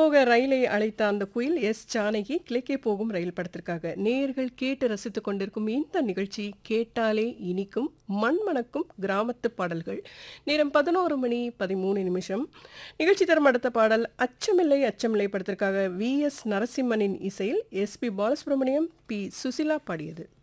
போக ரயிலை அழைத்த அந்த குயில் எஸ் ஜானகி கிழக்கே போகும் ரயில் படத்திற்காக நேர்கள் கேட்டு ரசித்துக் கொண்டிருக்கும் இந்த நிகழ்ச்சி கேட்டாலே இனிக்கும் மண்மணக்கும் கிராமத்து பாடல்கள் நேரம் பதினோரு மணி பதிமூணு நிமிஷம் நிகழ்ச்சி தரும் அடுத்த பாடல் அச்சமில்லை அச்சமில்லை படத்திற்காக வி எஸ் நரசிம்மனின் இசையில் S P Balasubrahmanyam P Susheela பாடியது